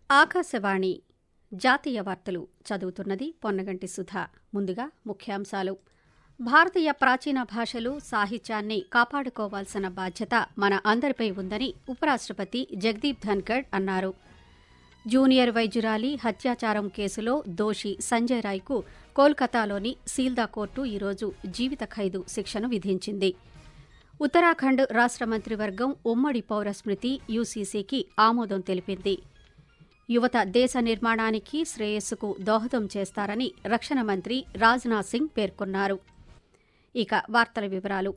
ఆకాశవాణి జాతీయ వార్తలు చదువుతున్నది పొన్నగంటి సుధా ముందుగా ముఖ్యాంశాలు భారతీయ ప్రాచీన భాషలు సాహిత్యాన్ని కాపాడుకోవాల్సిన బాధ్యత మన అందరిపై ఉందని ఉపరాష్ట్రపతి జగదీప్ ధన్కడ్ అన్నారు జూనియర్ వైద్యురాలి హత్యాచారం కేసులో దోషి సంజయ్ రాయ్కు కోల్కతాలోని సీల్దా కోర్టు ఈరోజు జీవిత ఖైదు శిక్షను విధించింది ఉత్తరాఖండ్ రాష్ట్ర మంత్రివర్గం ఉమ్మడి పౌర స్మృతి యూసీసీకి ఆమోదం తెలిపింది యువత దేశ నిర్మాణానికి శ్రేయస్సుకు దోహదం చేస్తారని రక్షణ మంత్రి రాజ్నాథ్ సింగ్ పేర్కొన్నారు ఇక వార్తల వివరాలు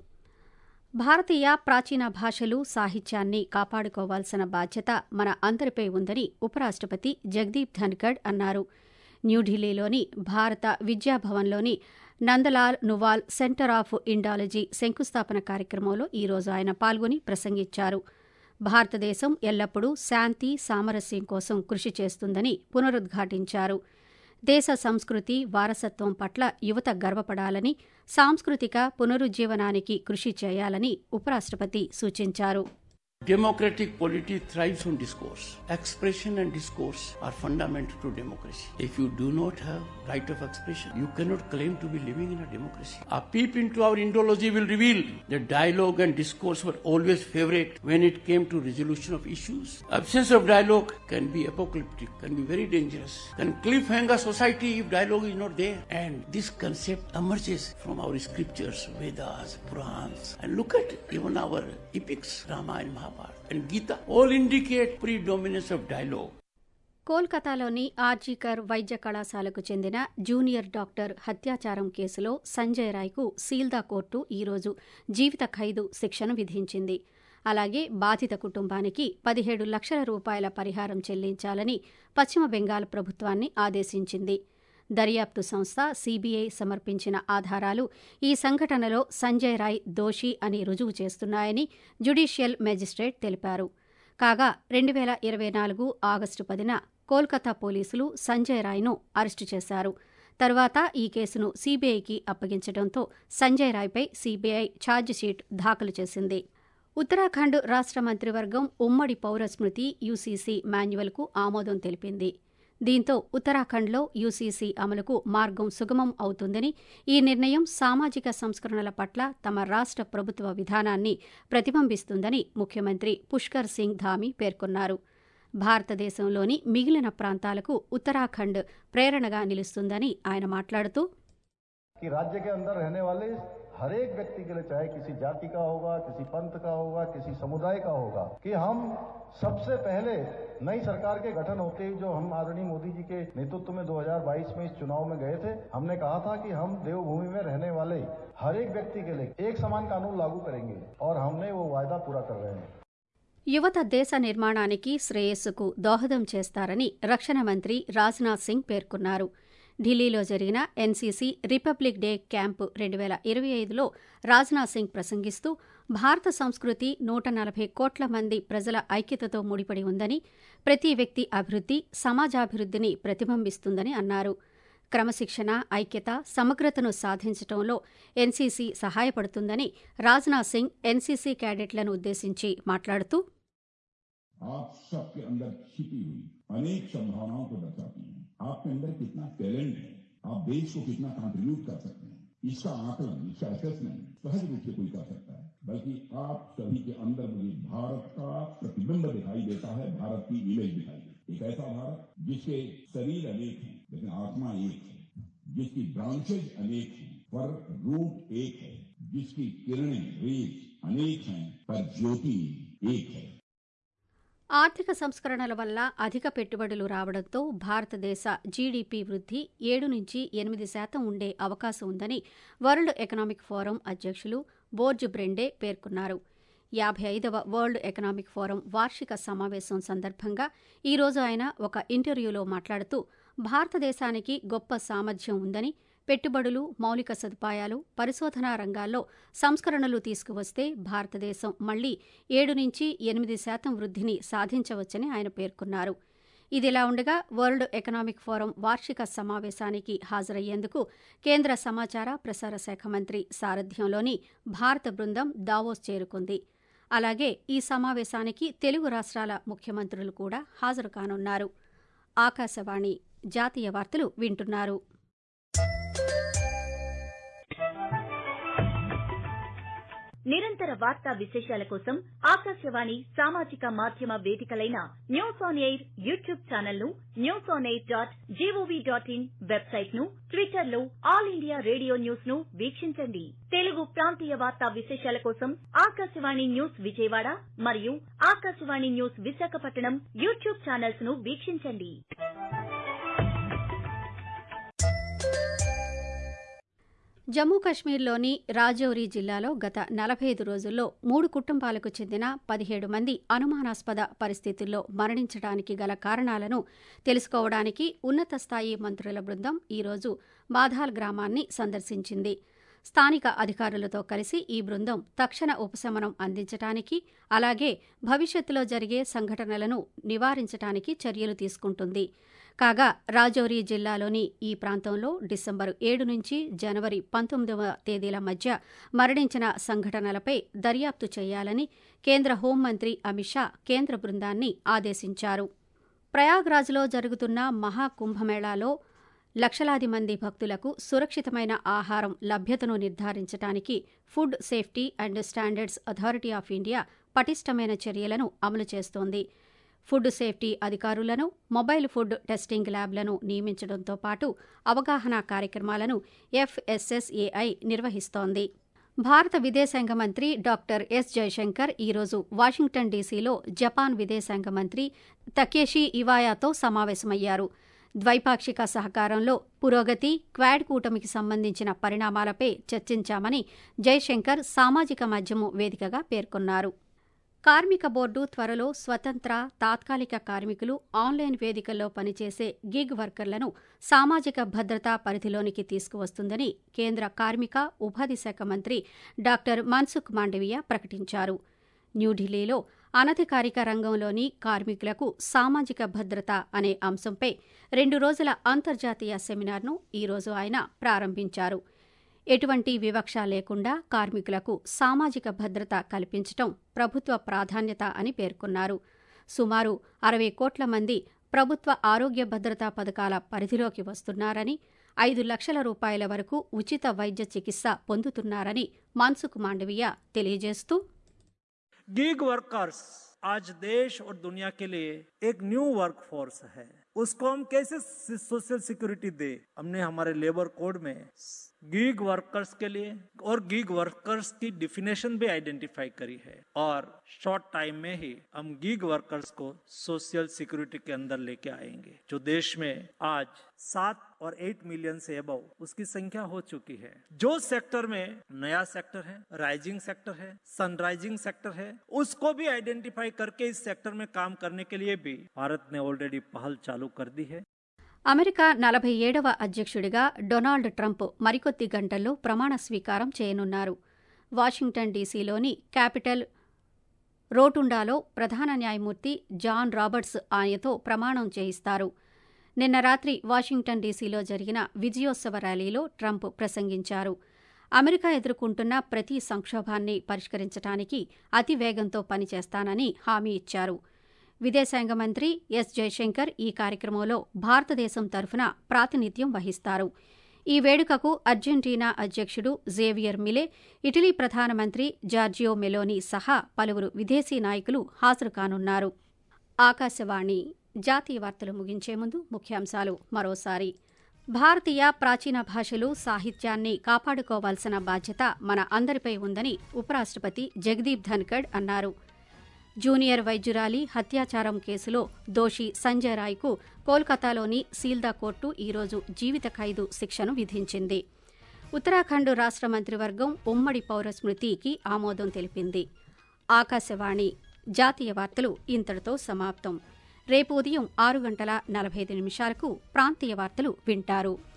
భారతీయ ప్రాచీన భాషలు సాహిత్యాన్ని కాపాడుకోవాల్సిన బాధ్యత మన అందరిపై ఉందని ఉపరాష్ట్రపతి జగదీప్ ధన్కడ్ అన్నారు న్యూఢిల్లీలోని భారత విద్యాభవన్లోని Nandlal Nuwal centre of Indology శంకుస్థాపన కార్యక్రమంలో ఈ రోజు ఆయన పాల్గొని ప్రసంగించారు భారతదేశం ఎల్లప్పుడూ శాంతి సామరస్యం కోసం కృషి చేస్తుందని పునరుద్ఘాటించారు దేశ సంస్కృతి వారసత్వం పట్ల యువత గర్వపడాలని సాంస్కృతిక పునరుజ్జీవనానికి కృషి చేయాలని ఉపరాష్ట్రపతి సూచించారు Democratic polity thrives on discourse. Expression and discourse are fundamental to democracy. If you do not have right of expression, you cannot claim to be living in a democracy. A peep into our Indology will reveal that dialogue and discourse were always favorite when it came to resolution of issues. Absence of dialogue can be apocalyptic, can be very dangerous, can cliffhanger society if dialogue is not there. And this concept emerges from our scriptures, Vedas, Purans, and look at even our epics, Ramayana, Mahabharata, and Gita, all indicate predominance of dialogue. కోల్కతాలోని ఆర్జీకర్ వైద్య కళాశాలకు చెందిన junior doctor హత్యాచారం కేసులో Sanjay రాయ్కు Sealdah court ఈరోజు జీవిత ఖైదు శిక్షను విధించింది అలాగే బాధిత కుటుంబానికి పదిహేడు లక్షల రూపాయల పరిహారం చెల్లించాలని పశ్చిమ బెంగాల్ ప్రభుత్వాన్ని ఆదేశించింది దర్యాప్తు సంస్థ సీబీఐ సమర్పించిన ఆధారాలు ఈ సంఘటనలో సంజయ్ రాయ్ దోషి అని రుజువు చేస్తున్నాయని జ్యుడీషియల్ మేజిస్ట్రేట్ తెలిపారు కాగా రెండు వేల ఇరవై నాలుగు ఆగస్టు పదిన కోల్కతా పోలీసులు సంజయ్ రాయ్ను అరెస్టు చేశారు తర్వాత ఈ కేసును సీబీఐకి అప్పగించడంతో సంజయ్ రాయ్పై సీబీఐ ఛార్జిషీట్ దాఖలు చేసింది ఉత్తరాఖండ్ రాష్ట్ర మంత్రివర్గం ఉమ్మడి పౌర స్మృతి యూసీసీ మాన్యువల్కు ఆమోదం తెలిపింది దీంతో ఉత్తరాఖండ్లో యూసీసీ అమలుకు మార్గం సుగమం అవుతుందని ఈ నిర్ణయం సామాజిక సంస్కరణల పట్ల తమ రాష్ట్ర ప్రభుత్వ విధానాన్ని ప్రతిబింబిస్తుందని ముఖ్యమంత్రి పుష్కర్ సింగ్ ధామి పేర్కొన్నారు భారతదేశంలోని మిగిలిన ప్రాంతాలకు ఉత్తరాఖండ్ ప్రేరణగా నిలుస్తుందని ఆయన మాట్లాడుతూ कि राज्य के अंदर रहने वाले हर एक व्यक्ति के लिए चाहे किसी जाति का होगा किसी पंथ का होगा किसी समुदाय का होगा कि हम सबसे पहले नई सरकार के गठन होते ही जो हम आदरणीय मोदी जी के नेतृत्व में 2022 में इस चुनाव में गए थे हमने कहा था कि हम देवभूमि में रहने वाले हर एक व्यक्ति के लिए एक समान कानून लागू करेंगे और हमने वो वायदा पूरा कर रहे हैं యువత దేశ నిర్మాణానికి శ్రేయస్సుకు దోహదం చేస్తారని రక్షణ మంత్రి రాజ్నాథ్ సింగ్ పేర్కొన్నారు ఢిల్లీలో జరిగిన ఎన్సీసీ రిపబ్లిక్ డే క్యాంపు రెండు వేల ఇరవై ఐదులో రాజ్నాథ్ సింగ్ ప్రసంగిస్తూ భారత సంస్కృతి నూట నలభై కోట్ల మంది ప్రజల ఐక్యతతో ముడిపడి ఉందని ప్రతి వ్యక్తి అభివృద్ధి సమాజాభివృద్ధిని ప్రతిబింబిస్తుందని అన్నారు క్రమశిక్షణ ఐక్యత సమగ్రతను సాధించడంలో ఎన్సీసీ సహాయపడుతుందని రాజ్నాథ్ సింగ్ ఎన్సీసీ క్యాడెట్లను ఉద్దేశించి మాట్లాడుతూ आप सबके अंदर छिपी हुई अनेक संभावनाओं को दर्शाती हैं आपके अंदर कितना टैलेंट है आप देश को कितना कंट्रीब्यूट कर सकते हैं इसका आकलन इसका असेसमेंट सहज रूप से कोई कर सकता है बल्कि आप सभी के अंदर मुझे भारत का प्रतिबिंब दिखाई देता है भारत की इमेज दिखाई देती है एक ऐसा भारत जिसके शरीर अनेक हैं लेकिन आत्मा एक है जिसकी ब्रांचेज अनेक हैं पर रूट एक है जिसकी किरणें रेज अनेक हैं पर ज्योति एक है ఆర్థిక సంస్కరణల వల్ల అధిక పెట్టుబడులు రావడంతో భారతదేశ జీడీపీ వృద్ధి ఏడు నుంచి ఎనిమిది శాతం ఉండే అవకాశం ఉందని వరల్డ్ ఎకనామిక్ ఫోరం అధ్యక్షులు బోర్జ్ బ్రెండే పేర్కొన్నారు యాభై ఐదవ వరల్డ్ ఎకనామిక్ ఫోరం వార్షిక సమావేశం సందర్భంగా ఈ రోజు ఆయన ఒక ఇంటర్వ్యూలో మాట్లాడుతూ భారతదేశానికి గొప్ప సామర్థ్యం ఉందని పెట్టుబడులు మౌలిక సదుపాయాలు పరిశోధనా రంగాల్లో సంస్కరణలు తీసుకువస్తే భారతదేశం మళ్లీ ఏడు నుంచి ఎనిమిది శాతం వృద్ధిని సాధించవచ్చని ఆయన పేర్కొన్నారు ఇదిలా ఉండగా వరల్డ్ ఎకనామిక్ ఫోరం వార్షిక సమావేశానికి హాజరయ్యేందుకు కేంద్ర సమాచార ప్రసార శాఖ మంత్రి సారథ్యంలోని భారత బృందం దావోస్ చేరుకుంది అలాగే ఈ సమావేశానికి తెలుగు రాష్ట్రాల ముఖ్యమంత్రులు కూడా హాజరు కానున్నారు ఆకాశవాణి జాతీయ వార్తలు వింటున్నారు నిరంతర వార్తా విశేషాల కోసం ఆకాశవాణి సామాజిక మాధ్యమ వేదికలైన News On Air YouTube channel ను News On Air dot G O V dot in website ను ట్విట్టర్ లో ఆల్ ఇండియా రేడియో న్యూస్ ను వీక్షించండి తెలుగు ప్రాంతీయ వార్తా విశేషాల కోసం ఆకాశవాణి న్యూస్ విజయవాడ మరియు Akashvani News Visakhapatnam YouTube channels ను వీక్షించండి జమ్మూ కశ్మీర్లోని రాజౌరి జిల్లాలో గత నలభై ఐదు రోజుల్లో మూడు కుటుంబాలకు చెందిన పదిహేడు మంది అనుమానాస్పద పరిస్థితుల్లో మరణించడానికి గల కారణాలను తెలుసుకోవడానికి ఉన్నత స్థాయి మంత్రుల బృందం ఈరోజు మాధాల్ గ్రామాన్ని సందర్శించింది స్థానిక అధికారులతో కలిసి ఈ బృందం తక్షణ ఉపశమనం అందించడానికి అలాగే భవిష్యత్తులో జరిగే సంఘటనలను నివారించడానికి చర్యలు తీసుకుంటుంది కాగా రాజౌరి జిల్లాలోని ఈ ప్రాంతంలో డిసెంబరు ఏడు నుంచి జనవరి పంతొమ్మిదవ తేదీల మధ్య మరణించిన సంఘటనలపై దర్యాప్తు చేయాలని కేంద్ర హోంమంత్రి అమిత్ షా కేంద్ర బృందాన్ని ఆదేశించారు ప్రయాగ్రాజ్లో జరుగుతున్న మహాకుంభమేళాలో లక్షలాది మంది భక్తులకు సురక్షితమైన ఆహారం లభ్యతను నిర్ధారించడానికి Food Safety and Standards Authority of India పటిష్టమైన చర్యలను అమలు చేస్తోంది ఫుడ్ సేఫ్టీ అధికారులను మొబైల్ ఫుడ్ టెస్టింగ్ ల్యాబ్లను నియమించడంతో పాటు అవగాహన కార్యక్రమాలను ఎఫ్ఎస్ఎస్ఏఐ నిర్వహిస్తోంది భారత విదేశాంగ మంత్రి డాక్టర్ ఎస్ జయశంకర్ ఈరోజు వాషింగ్టన్ డీసీలో జపాన్ విదేశాంగ మంత్రి తకేషి ఇవాయాతో సమావేశమయ్యారు ద్వైపాక్షిక సహకారంలో పురోగతి క్వాడ్ కూటమికి సంబంధించిన పరిణామాలపై చర్చించామని జయశంకర్ సామాజిక మాధ్యమం వేదికగా పేర్కొన్నారు కార్మిక బోర్డు త్వరలో స్వతంత్ర తాత్కాలిక కార్మికులు ఆన్లైన్ వేదికల్లో పనిచేసే గిగ్ వర్కర్లను సామాజిక భద్రతా పరిధిలోనికి తీసుకువస్తుందని కేంద్ర కార్మిక ఉపాధి శాఖ మంత్రి డాక్టర్ మన్సుఖ్ మాండవీయ ప్రకటించారు న్యూఢిల్లీలో అనధికారిక రంగంలోని కార్మికులకు సామాజిక భద్రత అనే అంశంపై రెండు రోజుల అంతర్జాతీయ సెమినార్ను ఈరోజు ఆయన ప్రారంభించారు ఎటువంటి వివక్ష లేకుండా కార్మికులకు సామాజిక భద్రత కల్పించటం ప్రభుత్వ ప్రాధాన్యత అని పేర్కొన్నారు సుమారు అరవై కోట్ల మంది ప్రభుత్వ ఆరోగ్య భద్రతా పథకాల పరిధిలోకి వస్తున్నారని ఐదు లక్షల రూపాయల వరకు ఉచిత వైద్య చికిత్స పొందుతున్నారని మన్సుఖ్ మాండవీయ తెలియజేస్తూ गिग वर्कर्स आज देश और दुनिया के लिए एक न्यू वर्क फोर्स है उसको हम कैसे सोशल सिक्योरिटी दे हमने हमारे लेबर कोड में गिग वर्कर्स के लिए और गिग वर्कर्स की डिफिनेशन भी आइडेंटिफाई करी है और शॉर्ट टाइम में ही हम गिग वर्कर्स को सोशल सिक्योरिटी के अंदर लेके आएंगे जो देश में आज सात और एट मिलियन से अबव उसकी संख्या हो चुकी है जो सेक्टर में नया सेक्टर है राइजिंग सेक्टर है सनराइजिंग सेक्टर है उसको भी आइडेंटिफाई करके इस सेक्टर में काम करने के लिए भी भारत ने ऑलरेडी पहल चालू कर दी है అమెరికా నలభై ఏడవ అధ్యక్షుడిగా డొనాల్డ్ ట్రంప్ మరికొద్ది గంటల్లో ప్రమాణ స్వీకారం చేయనున్నారు వాషింగ్టన్ డీసీలోని క్యాపిటల్ రోటుండాలో ప్రధాన న్యాయమూర్తి జాన్ రాబర్ట్స్ ఆయనతో ప్రమాణం చేయిస్తారు నిన్న రాత్రి వాషింగ్టన్ డీసీలో జరిగిన విజయోత్సవ ర్యాలీలో ట్రంప్ ప్రసంగించారు అమెరికా ఎదుర్కొంటున్న ప్రతి సంక్షోభాన్ని పరిష్కరించడానికి అతి వేగంతో పనిచేస్తానని హామీ ఇచ్చారు విదేశాంగ మంత్రి ఎస్ జయశంకర్ ఈ కార్యక్రమంలో భారతదేశం తరఫున ప్రాతినిధ్యం వహిస్తారు ఈ వేడుకకు అర్జెంటీనా అధ్యక్షుడు జేవియర్ మిలే ఇటలీ ప్రధానమంత్రి జార్జియో మెలోని సహా పలువురు విదేశీ నాయకులు హాజరు కానున్నారు ఆకాశవాణి జాతీయ వార్తలు ముగించే ముందు ముఖ్యాంశాలు మరోసారి భారతీయ ప్రాచీన భాషలు సాహిత్యాన్ని కాపాడుకోవాల్సిన బాధ్యత మన అందరిపై ఉందని ఉపరాష్ట్రపతి జగదీప్ ధన్కడ్ అన్నారు జూనియర్ వైద్యురాలి హత్యాచారం కేసులో దోషి సంజయ్ రాయ్కు కోల్కతాలోని సీల్దా కోర్టు ఈరోజు జీవిత ఖైదు శిక్షను విధించింది ఉత్తరాఖండ్ రాష్ట్ర మంత్రివర్గం ఉమ్మడి పౌర స్మృతికి ఆమోదం తెలిపింది ఆకాశవాణి జాతీయ వార్తలు ఇంతటితో సమాప్తం రేపు ఉదయం ఆరు గంటల నలభై ఐదు నిమిషాలకు ప్రాంతీయ వార్తలు వింటారు